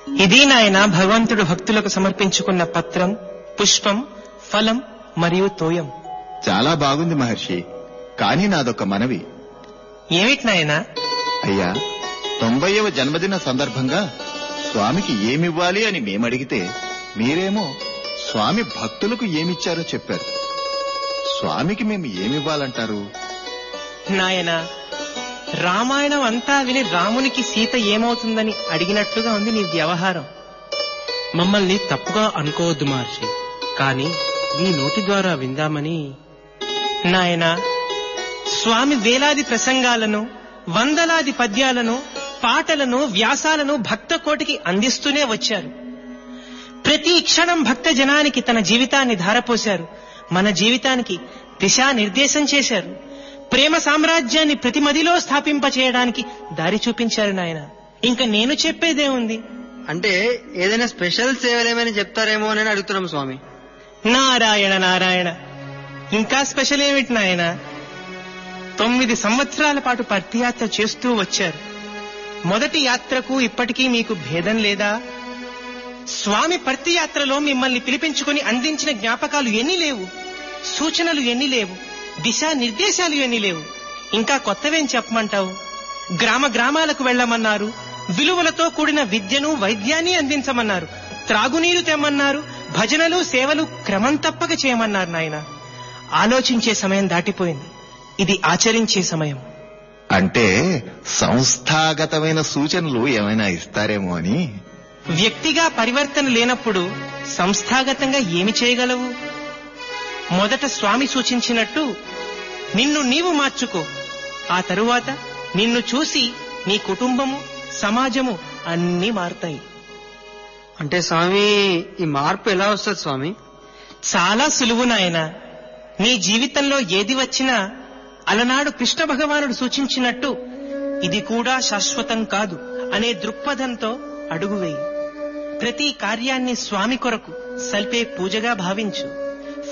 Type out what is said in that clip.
ఇది నాయన భగవంతుడు భక్తులకు సమర్పించుకున్న పత్రం పుష్పం ఫలం మరియు తోయం చాలా బాగుంది మహర్షి కానీ నాదొక మనవి ఏమిటి నాయనా అయ్యా తొంభైవ జన్మదిన సందర్భంగా స్వామికి ఏమివ్వాలి అని మేమడిగితే మీరేమో స్వామి భక్తులకు ఏమిచ్చారో చెప్పారు స్వామికి మేము ఏమివ్వాలంటారు నాయన రామాయణం అంతా విని రామునికి సీత ఏమవుతుందని అడిగినట్లుగా ఉంది నీ వ్యవహారం మమ్మల్ని తప్పుగా అనుకోవద్దు మహర్షి కానీ మీ నోటి ద్వారా విందామని నాయన స్వామి వేలాది ప్రసంగాలను వందలాది పద్యాలను పాటలను వ్యాసాలను భక్త కోటికి అందిస్తూనే వచ్చారు ప్రతి క్షణం భక్త జనానికి తన జీవితాన్ని ధారపోశారు మన జీవితానికి దిశానిర్దేశం చేశారు ప్రేమ సామ్రాజ్యాన్ని ప్రతి మదిలో స్థాపింప చేయడానికి దారి చూపించారు నాయన ఇంకా నేను చెప్పేదేముంది అంటే ఏదైనా స్పెషల్ సేవలేమని చెప్తారేమో అని అడుగుతున్నాం స్వామి నారాయణ నారాయణ ఇంకా స్పెషల్ ఏమిటి నాయన తొమ్మిది సంవత్సరాల పాటు పర్తియాత్ర చేస్తూ వచ్చారు మొదటి యాత్రకు ఇప్పటికీ మీకు భేదం లేదా స్వామి పర్తి యాత్రలో మిమ్మల్ని పిలిపించుకుని అందించిన జ్ఞాపకాలు ఎన్ని లేవు సూచనలు ఎన్ని లేవు దిశా నిర్దేశాలు ఎన్ని లేవు ఇంకా కొత్తవేం చెప్పమంటావు గ్రామ గ్రామాలకు వెళ్ళమన్నారు విలువలతో కూడిన విద్యను వైద్యాన్ని అందించమన్నారు త్రాగునీరు తెమ్మన్నారు భజనలు సేవలు క్రమం తప్పక చేయమన్నారు నాయన ఆలోచించే సమయం దాటిపోయింది ఇది ఆచరించే సమయం అంటే సంస్థాగతమైన సూచనలు ఏమైనా ఇస్తారేమో అని వ్యక్తిగా పరివర్తన లేనప్పుడు సంస్థాగతంగా ఏమి చేయగలవు మొదట స్వామి సూచించినట్టు నిన్ను నీవు మార్చుకో ఆ తరువాత నిన్ను చూసి నీ కుటుంబము సమాజము అన్నీ మారుతాయి అంటే స్వామి ఈ మార్పు ఎలా వస్తుంది స్వామి చాలా సులువు నాయన నీ జీవితంలో ఏది వచ్చినా అలనాడు కృష్ణ భగవానుడు సూచించినట్టు ఇది కూడా శాశ్వతం కాదు అనే దృక్పథంతో అడుగువేయి ప్రతి కార్యాన్ని స్వామి కొరకు సల్పే పూజగా భావించు